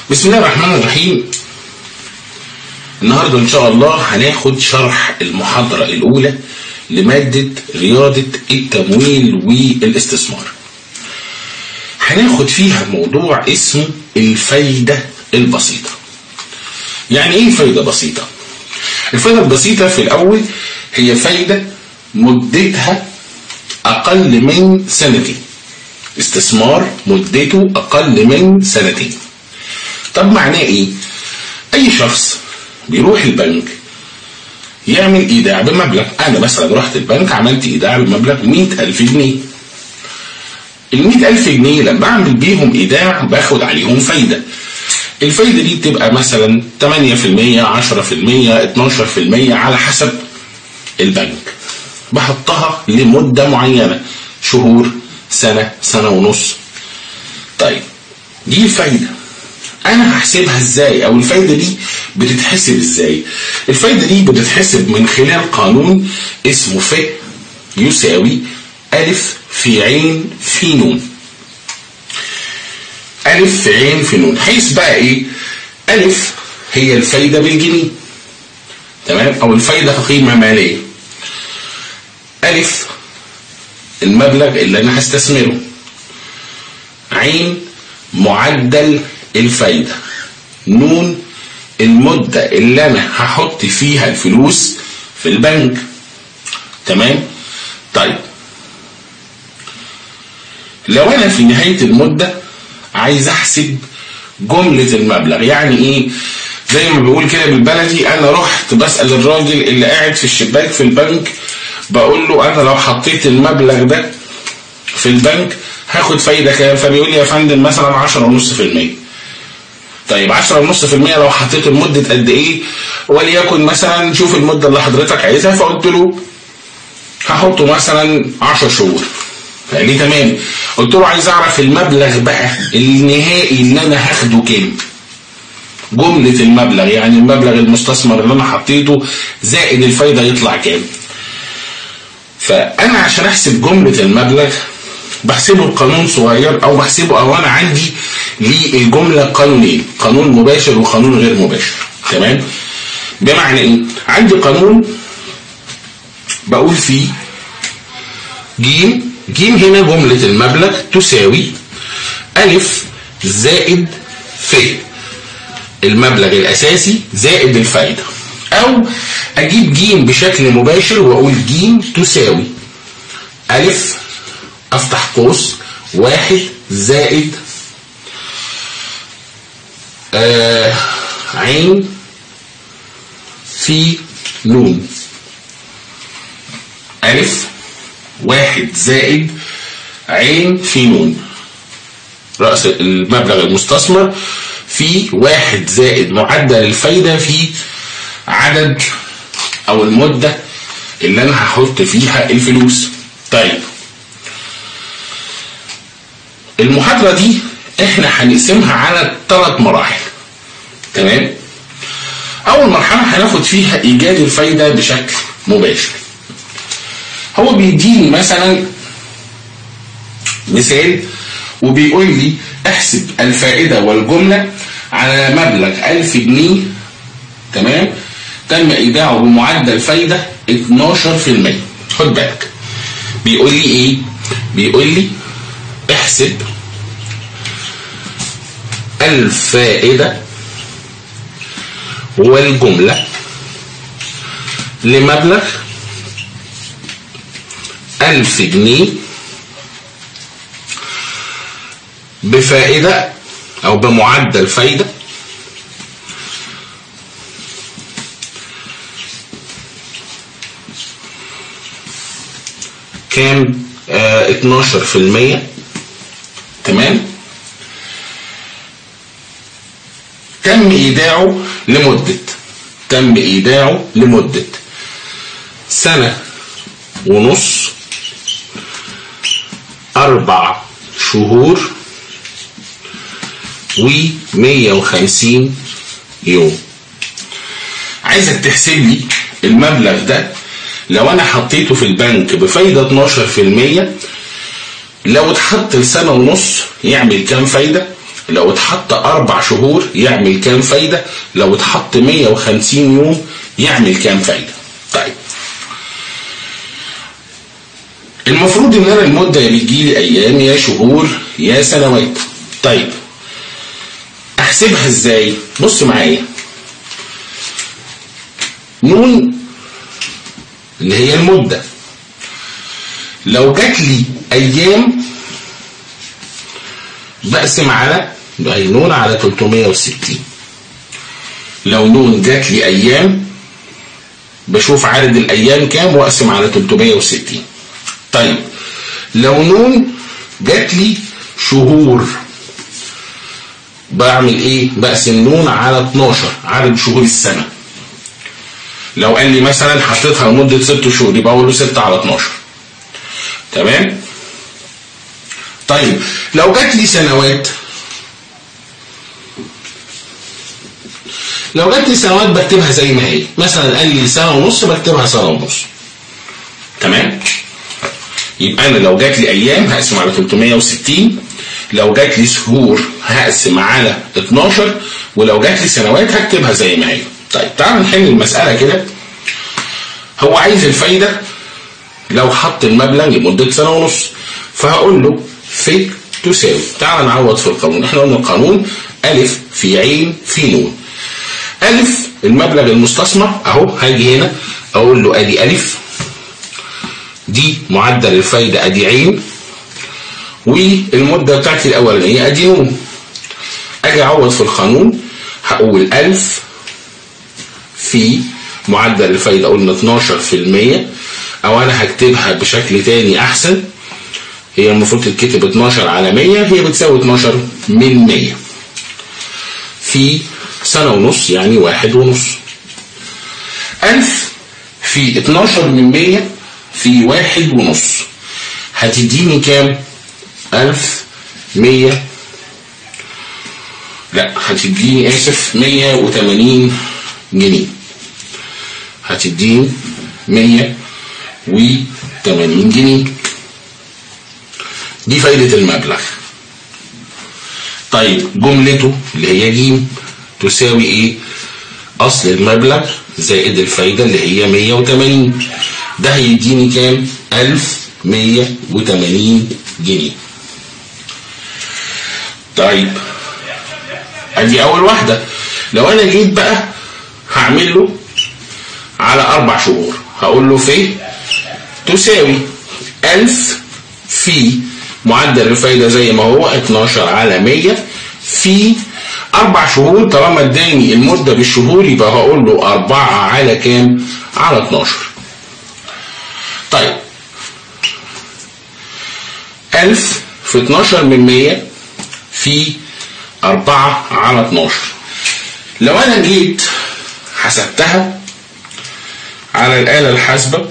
بسم الله الرحمن الرحيم النهارده ان شاء الله هناخد شرح المحاضره الاولى لماده رياضه التمويل والاستثمار هناخد فيها موضوع اسمه الفايده البسيطه يعني ايه فايده بسيطه الفايده البسيطه في الاول هي فايده مدتها اقل من سنتين استثمار مدته اقل من سنتين طب معناه ايه اي شخص بيروح البنك يعمل ايداع بمبلغ انا مثلا رحت البنك عملت ايداع بمبلغ 100000 جنيه ال 100000 جنيه لما اعمل بيهم ايداع باخد عليهم فايده الفايده دي بتبقى مثلا 8% 10% 12% على حسب البنك بحطها لمده معينه شهور سنه سنه ونص طيب دي الفايده انا هحسبها ازاي او الفايده دي بتتحسب ازاي الفايده دي بتتحسب من خلال قانون اسمه ف يساوي الف في عين في نون الف في عين في نون حيث بقى ايه الف هي الفايده بالجنيه تمام او الفايده كقيمه ماليه الف المبلغ اللي انا هستثمره عين معدل الفايدة نون المدة اللي أنا هحط فيها الفلوس في البنك تمام طيب لو أنا في نهاية المدة عايز أحسب جملة المبلغ يعني إيه زي ما بيقول كده بالبلدي أنا رحت بسأل الراجل اللي قاعد في الشباك في البنك بقول له أنا لو حطيت المبلغ ده في البنك هاخد فايدة كام فبيقول لي يا فندم مثلا 10.5% طيب 10.5% لو حطيته لمدة قد ايه وليكن مثلا شوف المدة اللي حضرتك عايزها فقلت له هحطه مثلا 10 شهور فقال لي تمام قلت له عايز اعرف المبلغ بقى النهائي اللي انا هاخده كام جملة المبلغ يعني المبلغ المستثمر اللي انا حطيته زائد الفايدة يطلع كام فانا عشان احسب جملة المبلغ بحسبه بقانون صغير او بحسبه او انا عندي للجملة قانونين قانون مباشر وقانون غير مباشر تمام بمعنى ايه عندي قانون بقول فيه جيم جيم هنا جملة المبلغ تساوي ألف زائد ف المبلغ الأساسي زائد الفائدة أو أجيب جيم بشكل مباشر وأقول جيم تساوي ألف أفتح قوس واحد زائد آه عين في نون ألف واحد زائد عين في نون رأس المبلغ المستثمر في واحد زائد معدل الفايدة في عدد أو المدة اللي أنا هحط فيها الفلوس طيب المحاضرة دي احنا هنقسمها على ثلاث مراحل تمام اول مرحله هناخد فيها ايجاد الفايده بشكل مباشر هو بيديني مثلا مثال وبيقول لي احسب الفائده والجمله على مبلغ 1000 جنيه تمام تم ايداعه بمعدل فايده 12% خد بالك بيقول لي ايه بيقول لي احسب الفائدة والجملة لمبلغ ألف جنيه بفائدة أو بمعدل فايدة كام آه 12% تمام تم ايداعه لمدة تم ايداعه لمدة سنة ونص اربع شهور و 150 يوم عايزك تحسب لي المبلغ ده لو انا حطيته في البنك بفايدة 12% لو اتحط لسنة ونص يعمل كام فايدة لو اتحط أربع شهور يعمل كام فايدة لو اتحط 150 يوم يعمل كام فايدة طيب المفروض ان انا المدة يا بتجيلي ايام يا شهور يا سنوات طيب احسبها ازاي بص معايا نون اللي هي المدة لو جات لي ايام بقسم على اي نون على 360 لو نون جات لي ايام بشوف عدد الايام كام واقسم على 360 طيب لو نون جات لي شهور بعمل ايه بقسم نون على 12 عدد شهور السنه لو قال لي مثلا حطيتها لمده 6 شهور يبقى اقول له 6 على 12 تمام طيب لو جات لي سنوات لو جات لي سنوات بكتبها زي ما هي مثلا قال لي سنه ونص بكتبها سنه ونص تمام يبقى انا لو جات لي ايام هقسم على 360 لو جات لي شهور هقسم على 12 ولو جات لي سنوات هكتبها زي ما هي طيب تعال نحل المساله كده هو عايز الفايده لو حط المبلغ لمده سنه ونص فهقول له ف تساوي تعال نعوض في القانون احنا قلنا القانون الف في عين في نون الف المبلغ المستثمر اهو هاجي هنا اقول له ادي الف دي معدل الفايدة ادي عين والمدة بتاعتي الاولانية ادي نون اجي اعوض في القانون هقول الف في معدل الفايدة قلنا 12% او انا هكتبها بشكل تاني احسن هي المفروض تتكتب 12 على 100 هي بتساوي 12 من 100 في سنة ونص يعني واحد ونص ألف في 12 من 100 في واحد ونص هتديني كام؟ ألف مية لا هتديني آسف مية وتمانين جنيه هتديني مية وتمانين جنيه دي فايدة المبلغ طيب جملته اللي هي جيم تساوي ايه اصل المبلغ زائد الفايدة اللي هي 180 ده هيديني كام 1180 جنيه طيب ادي اول واحدة لو انا جيت بقى هعمل له على اربع شهور هقول له في تساوي 1000 في معدل الفايدة زي ما هو 12 على 100 في أربع شهور طالما اداني المدة بالشهور يبقى هقول له أربعة على كام؟ على 12 طيب 1000 في 12 من 100 في 4 على 12 لو أنا جيت حسبتها على الآلة الحاسبة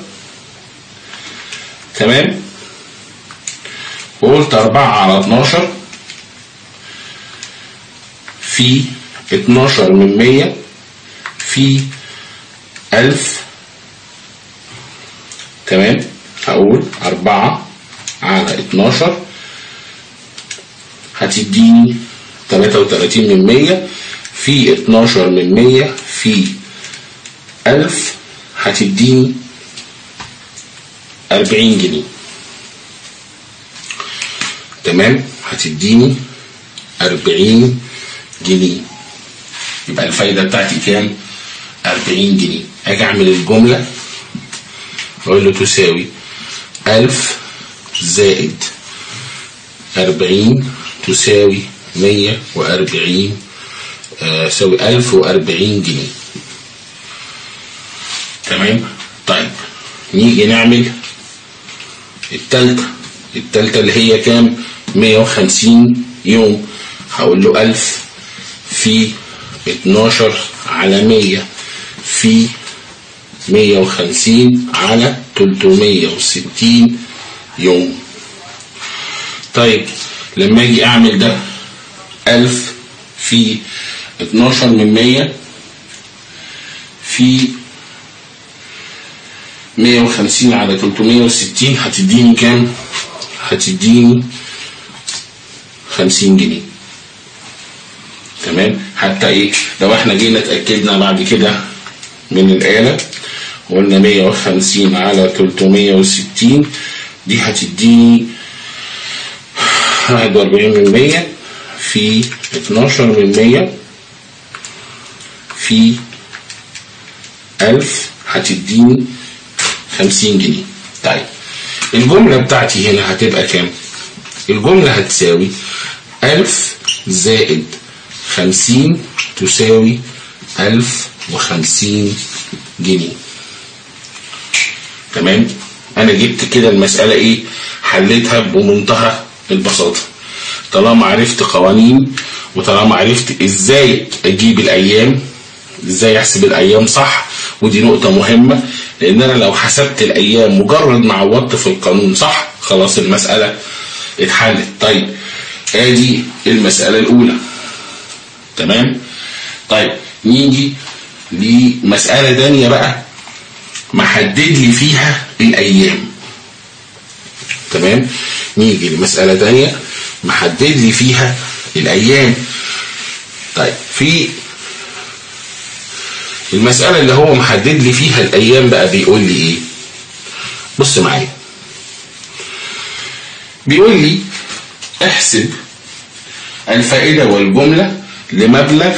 تمام وقلت 4 على 12 في 12 من 100 في 1000 تمام هقول 4 على 12 هتديني 33 من 100 في 12 من 100 في 1000 هتديني 40 جنيه تمام هتديني 40 جنيه يبقى الفايدة بتاعتي كام 40 جنيه اجي اعمل الجملة اقول له تساوي 1000 زائد 40 تساوي 140 آه ساوي 1040 جنيه تمام طيب نيجي نعمل التالتة التالتة اللي هي كام 150 يوم هقول له 1000 في 12 على 100 في 150 على 360 يوم طيب لما اجي اعمل ده 1000 في 12 من 100 في 150 على 360 هتديني كام؟ هتديني 50 جنيه تمام حتى ايه لو احنا جينا اتاكدنا بعد كده من الاله قلنا 150 على 360 دي هتديني 41 من 100 في 12 من 100 في 1000 هتديني 50 جنيه طيب الجملة بتاعتي هنا هتبقى كام؟ الجملة هتساوي 1000 زائد 50 تساوي 1050 جنيه تمام؟ أنا جبت كده المسألة إيه؟ حليتها بمنتهى البساطة طالما عرفت قوانين وطالما عرفت ازاي اجيب الايام ازاي احسب الايام صح ودي نقطة مهمة لان انا لو حسبت الايام مجرد ما عوضت في القانون صح خلاص المسألة اتحلت طيب ادي المسألة الاولى تمام طيب نيجي لمسألة تانية بقى محدد لي فيها الايام تمام نيجي لمسألة تانية محدد لي فيها الأيام طيب في المسألة اللي هو محدد لي فيها الأيام بقى بيقول لي إيه بص معايا بيقول لي احسب الفائدة والجملة لمبلغ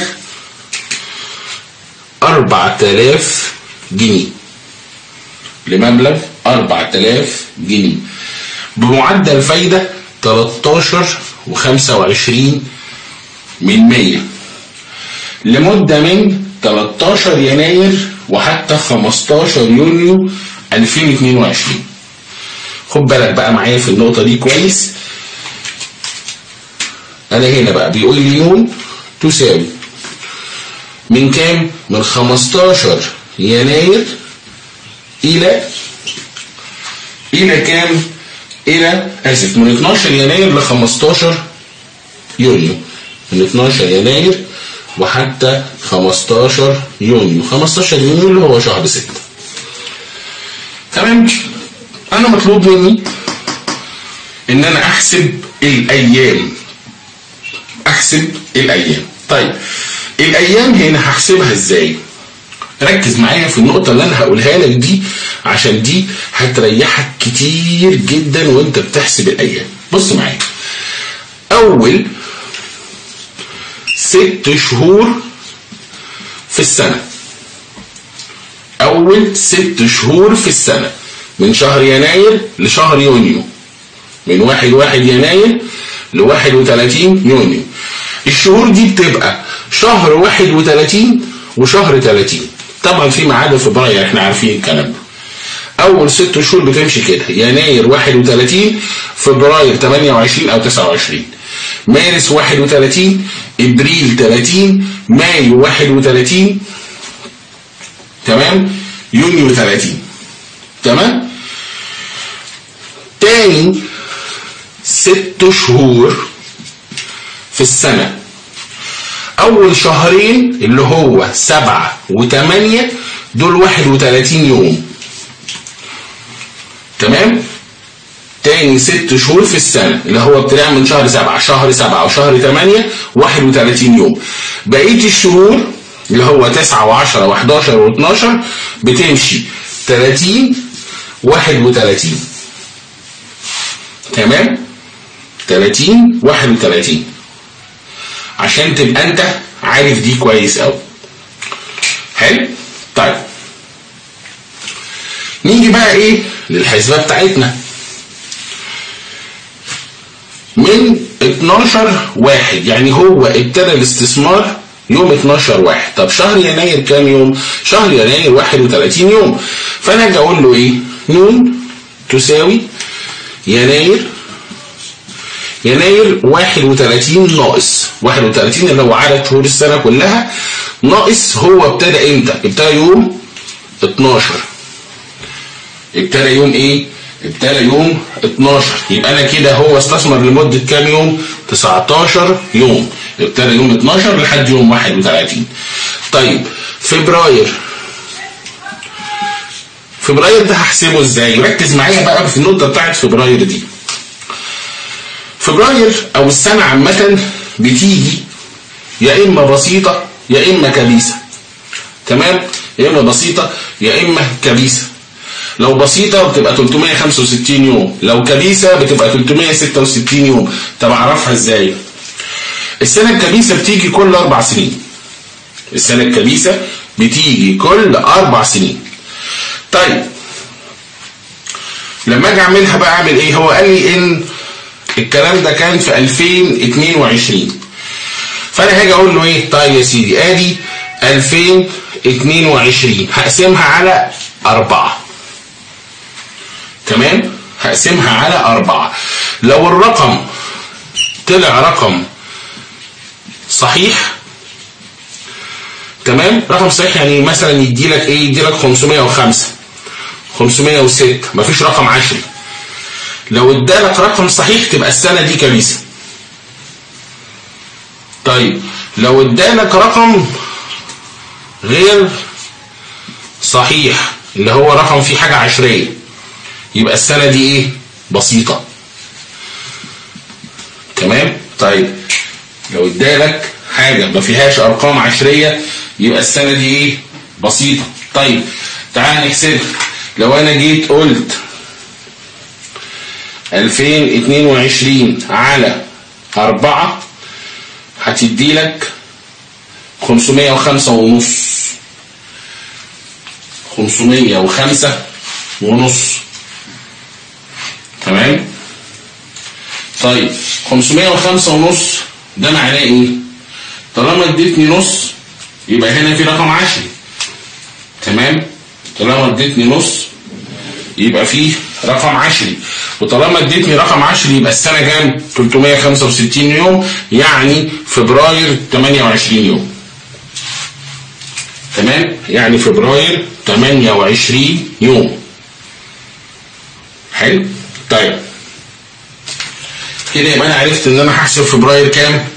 4000 جنيه لمبلغ 4000 جنيه بمعدل فايدة 13 و25 من 100 لمدة من 13 يناير وحتى 15 يونيو 2022 خد بالك بقى معايا في النقطة دي كويس أنا هنا بقى بيقول لي يوم تساوي من كام؟ من 15 يناير إلى إلى كام؟ الى اسف من 12 يناير ل 15 يونيو من 12 يناير وحتى 15 يونيو 15 يونيو اللي هو شهر 6 تمام انا مطلوب مني ان انا احسب الايام احسب الايام طيب الايام هنا هحسبها ازاي ركز معايا في النقطة اللي أنا هقولها لك دي عشان دي هتريحك كتير جدا وأنت بتحسب الأيام. بص معايا. أول ست شهور في السنة. أول ست شهور في السنة من شهر يناير لشهر يونيو. من واحد واحد يناير لواحد وتلاتين يونيو. الشهور دي بتبقى شهر واحد وتلاتين وشهر تلاتين. طبعا في ما عدا فبراير احنا عارفين الكلام ده اول ست شهور بتمشي كده يناير 31 فبراير 28 او 29 مارس 31 ابريل 30 مايو 31 تمام يونيو 30 تمام تاني ست شهور في السنه اول شهرين اللي هو سبعة وثمانية دول واحد وتلاتين يوم تمام تاني ست شهور في السنة اللي هو ابتداء من شهر سبعة شهر سبعة وشهر ثمانية واحد وتلاتين يوم بقية الشهور اللي هو تسعة وعشرة وحداشر واتناشر بتمشي تلاتين واحد وتلاتين تمام تلاتين واحد وتلاتين عشان تبقى انت عارف دي كويس قوي حلو طيب نيجي بقى ايه للحسبه بتاعتنا من 12 واحد يعني هو ابتدى الاستثمار يوم 12 واحد طب شهر يناير كام يوم شهر يناير 31 يوم فانا اجي اقول له ايه نون تساوي يناير يناير 31 ناقص 31 اللي هو عدد شهور السنة كلها ناقص هو ابتدى امتى؟ ابتدى يوم 12 ابتدى يوم ايه؟ ابتدى يوم 12 يبقى انا كده هو استثمر لمدة كام يوم؟ 19 يوم ابتدى يوم 12 لحد يوم 31 طيب فبراير فبراير ده هحسبه ازاي؟ ركز معايا بقى في النقطة بتاعت فبراير دي فبراير او السنة عامة بتيجي يا اما بسيطه يا اما كبيسه تمام يا اما بسيطه يا اما كبيسه لو بسيطة بتبقى 365 يوم لو كبيسة بتبقى 366 يوم طب اعرفها ازاي السنة الكبيسة بتيجي كل اربع سنين السنة الكبيسة بتيجي كل اربع سنين طيب لما اجي اعملها بقى اعمل ايه هو قال لي ان الكلام ده كان في 2022 فانا هاجي اقول له ايه طيب يا سيدي ادي 2022 هقسمها على أربعة تمام هقسمها على أربعة لو الرقم طلع رقم صحيح تمام رقم صحيح يعني مثلا يدي لك ايه يدي لك 505 506 مفيش رقم عشري لو ادالك رقم صحيح تبقى السنه دي كبيسه طيب لو ادالك رقم غير صحيح اللي هو رقم فيه حاجه عشريه يبقى السنه دي ايه بسيطه تمام طيب لو ادالك حاجه ما فيهاش ارقام عشريه يبقى السنه دي ايه بسيطه طيب تعال نحسبها لو انا جيت قلت 2022 على 4 هتدي لك 505 ونص 505 ونص تمام طيب 505 ونص ده معناه ايه طالما اديتني نص يبقى هنا في رقم عشري تمام طالما اديتني نص يبقى فيه رقم عشري وطالما اديتني رقم عشري يبقى السنه كام 365 يوم يعني فبراير 28 يوم تمام يعني فبراير 28 يوم حلو طيب كده يبقى انا عرفت ان انا هحسب فبراير كام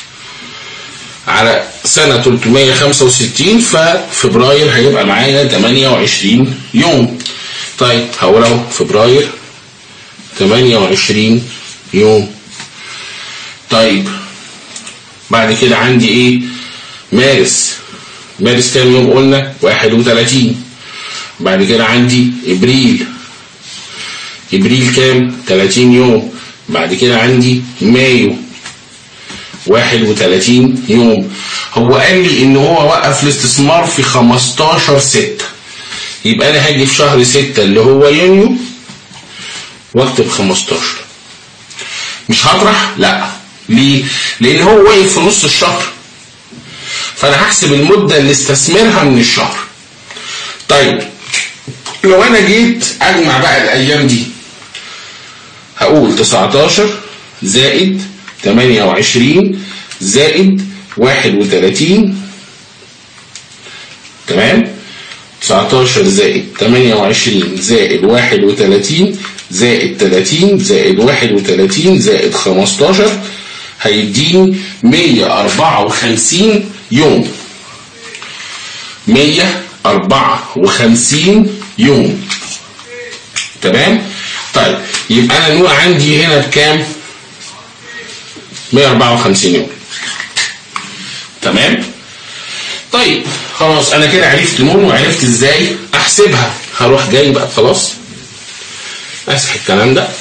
على سنة 365 ففبراير هيبقى معايا 28 يوم طيب هقول اهو فبراير 28 يوم طيب بعد كده عندي ايه مارس مارس كام يوم قلنا 31 بعد كده عندي ابريل ابريل كام 30 يوم بعد كده عندي مايو 31 يوم هو قال لي ان هو وقف الاستثمار في 15 6 يبقى انا هاجي في شهر 6 اللي هو يونيو واكتب 15 مش هطرح لا ليه لان هو واقف في نص الشهر فانا هحسب المده اللي استثمرها من الشهر طيب لو انا جيت اجمع بقى الايام دي هقول 19 زائد 28 زائد 31 تمام 19 زائد 28 زائد 31 زائد 30 زائد 31 زائد 15 هيديني 154 يوم 154 يوم تمام طيب يبقى انا نوع عندي هنا بكام 154 يوم تمام طيب خلاص انا كده عرفت نون وعرفت ازاي احسبها هروح جاي بقى خلاص امسح الكلام ده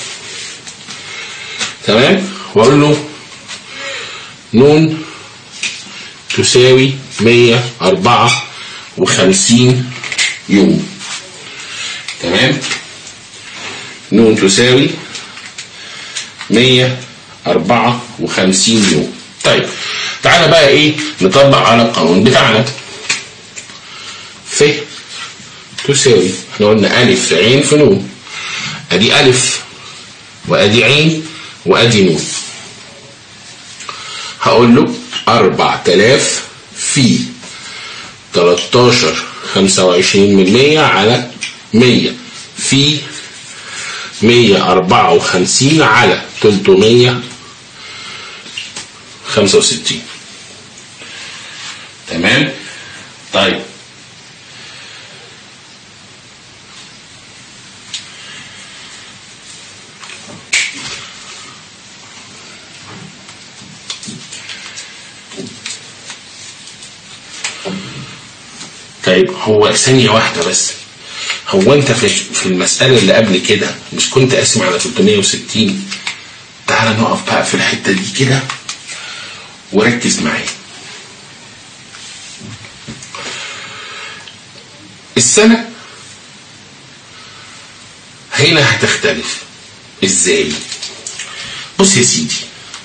تمام واقول له نون تساوي 154 يوم تمام نون تساوي 154 يوم طيب تعالى بقى ايه نطبق على القانون بتاعنا ف تساوي احنا قلنا الف عين في نون ادي الف وادي عين وادي نون هقول له 4000 في 13 25 من 100 على 100 في 154 على 365 تمام طيب طيب هو ثانية واحدة بس هو انت في في المسألة اللي قبل كده مش كنت قاسم على 360 تعال نقف بقى في الحتة دي كده وركز معايا السنة هنا هتختلف ازاي بص يا سيدي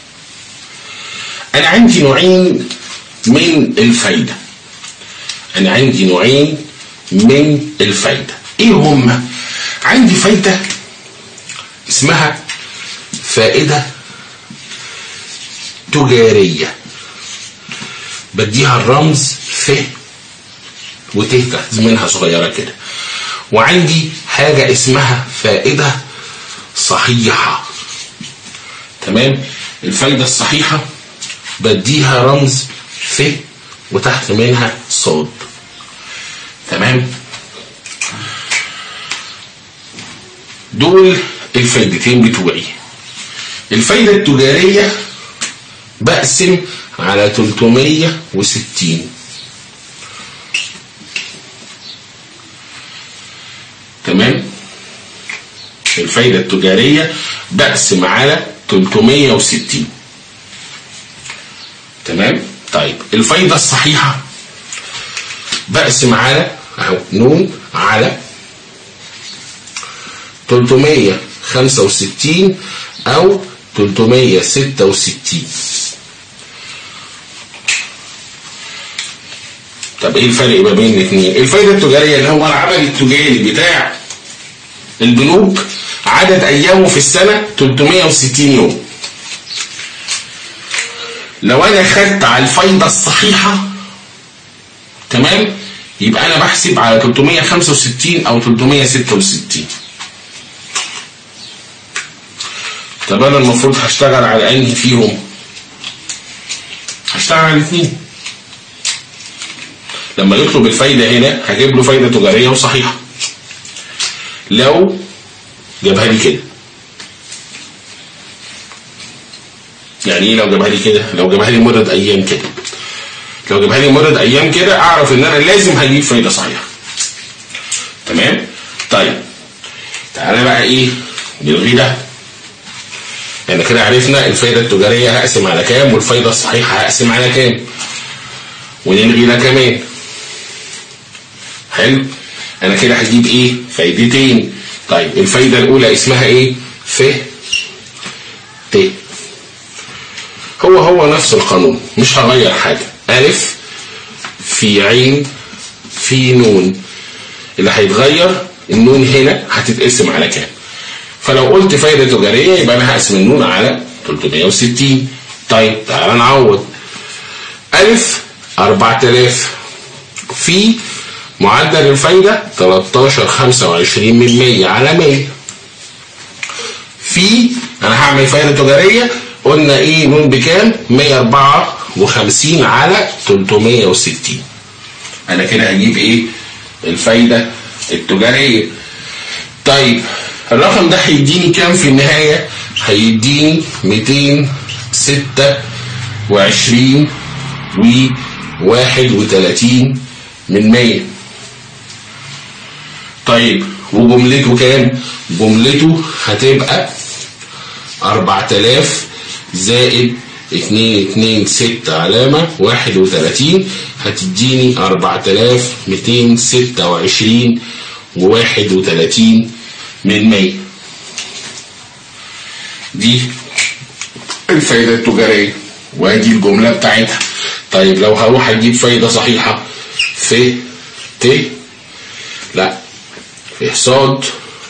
انا عندي نوعين من الفايدة انا عندي نوعين من الفايدة ايه هما عندي فايدة اسمها فائدة تجارية بديها الرمز ف وت تحت منها صغيرة كده وعندي حاجة اسمها فائدة صحيحة تمام الفايدة الصحيحة بديها رمز ف وتحت منها صاد تمام دول الفايدتين بتوعي الفايدة التجارية بقسم على 360 تمام الفايدة التجارية بقسم على 360 تمام طيب الفايدة الصحيحة بقسم على اهو نون على 365 او 366 طب ايه الفرق ما بين الاثنين الفايده التجاريه اللي هو العمل التجاري بتاع البنوك عدد ايامه في السنه 360 يوم لو انا خدت على الفايده الصحيحه تمام يبقى انا بحسب على 365 او 366 طب انا المفروض هشتغل على انهي فيهم هشتغل على الاثنين لما يطلب الفايده هنا هجيب له فايده تجاريه وصحيحه لو جابها لي كده يعني ايه لو جابها لي كده لو جابها لي مدد ايام كده لو جابها لي مدد ايام كده اعرف ان انا لازم هجيب فايده صحيحه تمام طيب تعالى بقى ايه نلغي ده يعني كده عرفنا الفايده التجاريه هقسم على كام والفايده الصحيحه هقسم على كام ونلغي ده كمان حلو انا كده هجيب ايه فايدتين طيب الفايده الاولى اسمها ايه ف ت هو هو نفس القانون مش هغير حاجه الف في عين في نون اللي هيتغير النون هنا هتتقسم على كام فلو قلت فايده تجاريه يبقى انا هقسم النون على 360 طيب تعالى نعوض الف 4000 في معدل الفايدة 13 25 من 100 على 100 في انا هعمل فايدة تجارية قلنا ايه نون بكام 154 على 360 انا كده هجيب ايه الفايدة التجارية طيب الرقم ده هيديني كام في النهاية هيديني 226 و 31 من 100 طيب وجملته كام؟ جملته هتبقى 4000 زائد 2 2 6 علامة 31 هتديني 4226 و 31 من 100 دي الفايدة التجارية وادي الجملة بتاعتها طيب لو هروح اجيب فايدة صحيحة ف ت لا ف صاد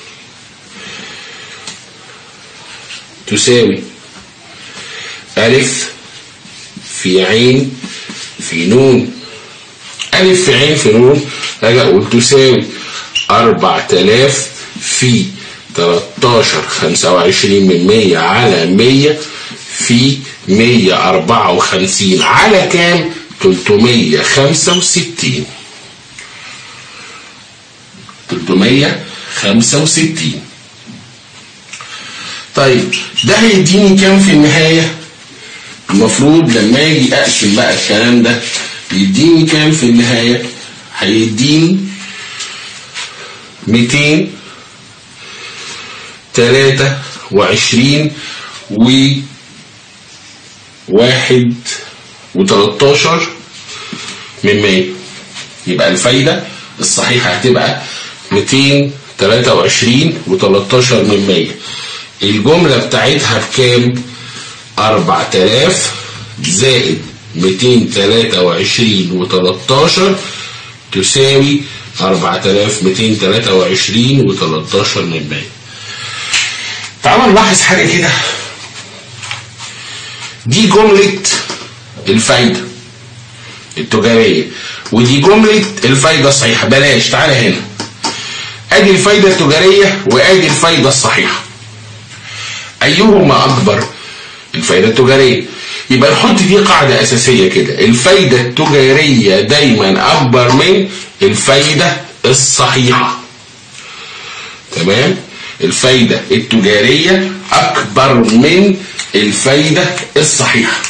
تساوي ألف في عين في نون ألف في عين في نون أجي أقول تساوي أربع تلاف في تلاتاشر خمسة وعشرين من مية على مية في مية أربعة وخمسين على كام؟ تلتمية خمسة وستين تلتمية خمسة وستين طيب ده هيديني كام في النهاية؟ المفروض لما اجي اقسم بقى الكلام ده يديني كام في النهاية؟ هيديني 223 و واحد وتلاتاشر من مية يبقى الفايدة الصحيحة هتبقى ميتين تلاتة وعشرين وتلاتاشر من مية الجملة بتاعتها بكام؟ أربع تلاف زائد ميتين تلاتة وعشرين وتلاتاشر تساوي أربعة آلاف ميتين تلاتة وعشرين وتلاتاشر من مية تعالوا نلاحظ حاجة كده دي جملة الفايدة التجارية ودي جملة الفايدة الصحيحة بلاش تعالى هنا ادي الفايدة التجارية وادي الفايدة الصحيحة ايهما اكبر الفايدة التجارية يبقى نحط دي قاعدة اساسية كده الفايدة التجارية دايما اكبر من الفايدة الصحيحة تمام الفايدة التجارية اكبر من الفايدة الصحيحة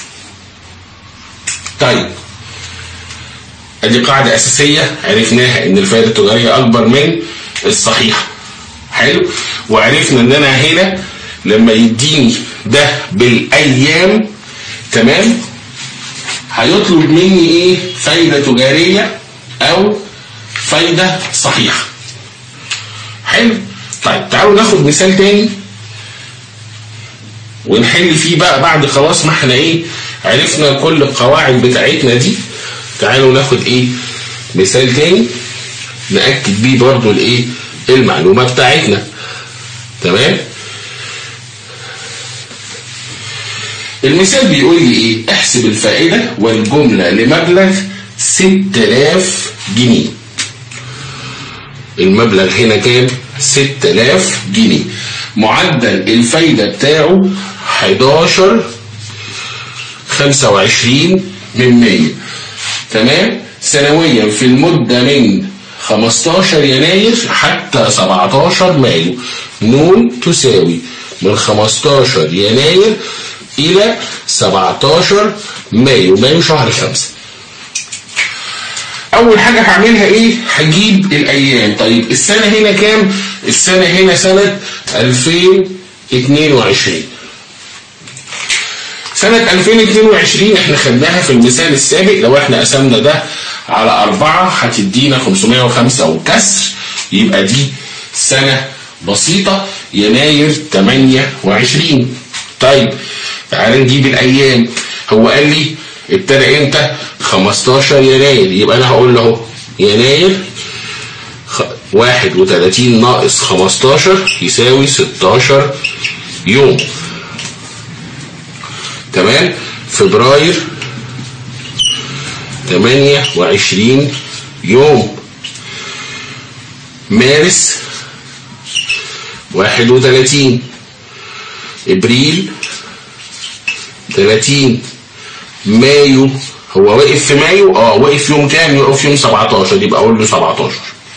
طيب ادي قاعدة اساسية عرفناها ان الفايدة التجارية اكبر من الصحيحة حلو وعرفنا ان انا هنا لما يديني ده بالايام تمام هيطلب مني ايه فايدة تجارية او فايدة صحيحة حلو طيب تعالوا ناخد مثال تاني ونحل فيه بقى بعد خلاص ما احنا ايه عرفنا كل القواعد بتاعتنا دي تعالوا ناخد ايه مثال تاني نأكد بيه برضو الايه المعلومة بتاعتنا تمام المثال بيقول لي ايه احسب الفائدة والجملة لمبلغ 6000 جنيه المبلغ هنا كام 6000 جنيه معدل الفايدة بتاعه 11 25 من 100 تمام سنويا في المدة من 15 يناير حتى 17 مايو نون تساوي من 15 يناير إلى 17 مايو مايو شهر 5 أول حاجة هعملها إيه؟ هجيب الأيام طيب السنة هنا كام؟ السنة هنا سنة 2022 سنة 2022 احنا خدناها في المثال السابق لو احنا قسمنا ده على أربعة هتدينا 505 وكسر يبقى دي سنة بسيطة يناير 28 طيب تعال نجيب الأيام هو قال لي ابتدى امتى 15 يناير يبقى أنا هقول له يناير 31 ناقص 15 يساوي 16 يوم تمام فبراير 28 يوم مارس 31 ابريل 30 مايو هو واقف في مايو اه واقف يوم كام يقف يوم 17 يبقى اقول له 17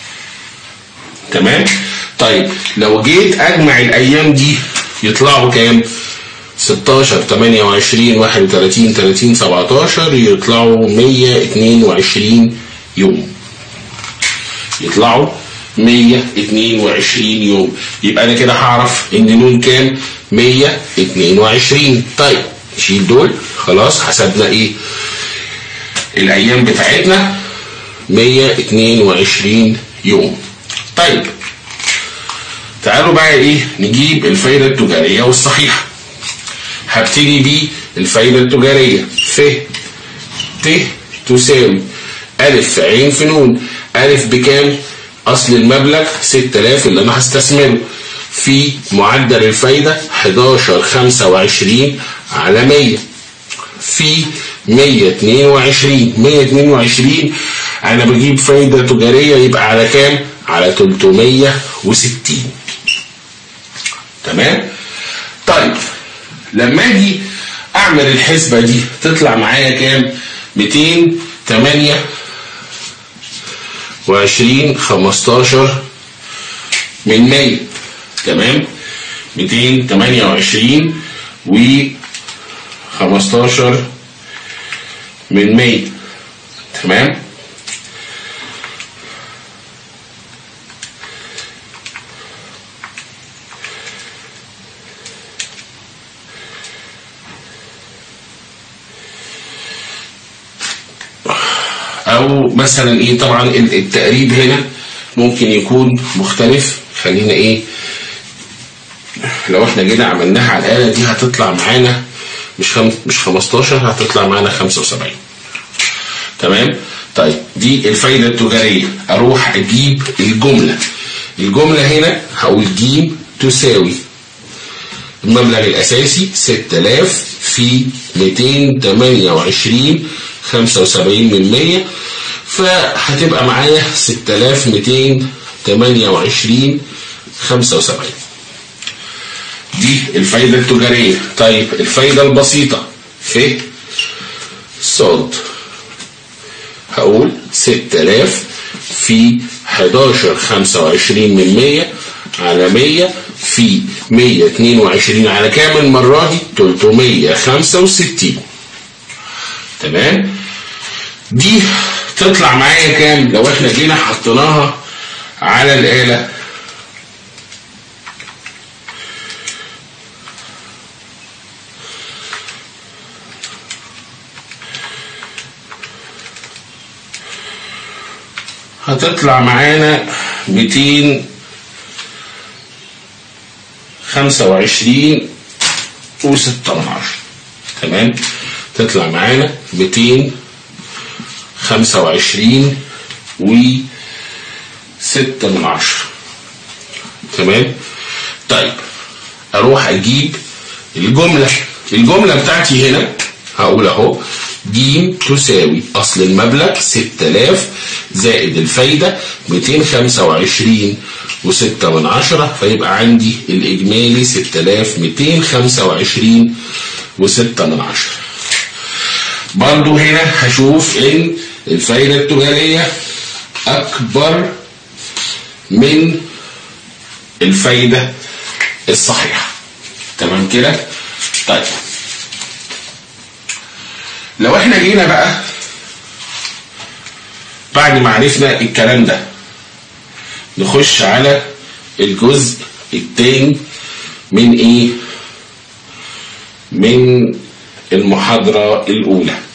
تمام طيب لو جيت اجمع الايام دي يطلعوا كام 16 28 31 30 17 يطلعوا 122 يوم يطلعوا 122 يوم يبقى انا كده هعرف ان نون كام 122 طيب نشيل دول خلاص حسبنا ايه الايام بتاعتنا 122 يوم طيب تعالوا بقى ايه نجيب الفايده التجاريه والصحيحه هبتدي بالفايدة التجارية ف ت تساوي ألف في عين في نون ألف بكام؟ أصل المبلغ 6000 اللي أنا هستثمره في معدل الفايدة 11 25 على 100 في 122 122 أنا بجيب فايدة تجارية يبقى على كام؟ على 360 تمام؟ طيب لما اجي اعمل الحسبه دي تطلع معايا كام 208 و20 15 من 100 تمام 228 و 15 من 100 تمام او مثلا ايه طبعا التقريب هنا ممكن يكون مختلف خلينا ايه لو احنا جينا عملناها على الآلة دي هتطلع معانا مش خم... مش 15 هتطلع معانا 75 تمام طيب دي الفايدة التجارية اروح اجيب الجملة الجملة هنا هقول ج تساوي المبلغ الاساسي 6000 في 228 75 من 100 فهتبقى معايا 6228 75 دي الفايدة التجارية طيب الفايدة البسيطة في صاد هقول 6000 في 11 25 من 100 على 100 في 122 على كام المرة دي 365 تمام دي تطلع معايا كام لو احنا جينا حطيناها على الآلة هتطلع معانا 225 وستة من عشرة تمام تطلع معانا 225 وستة من عشرة تمام طيب اروح اجيب الجملة الجملة بتاعتي هنا هقول اهو ج تساوي اصل المبلغ 6000 زائد الفايدة 225 و6 من عشرة فيبقى عندي الإجمالي 6225 و6 من عشرة برضو هنا هشوف إن الفايدة التجارية أكبر من الفايدة الصحيحة تمام كده طيب لو احنا جينا بقى بعد ما عرفنا الكلام ده نخش على الجزء التاني من ايه من المحاضرة الاولى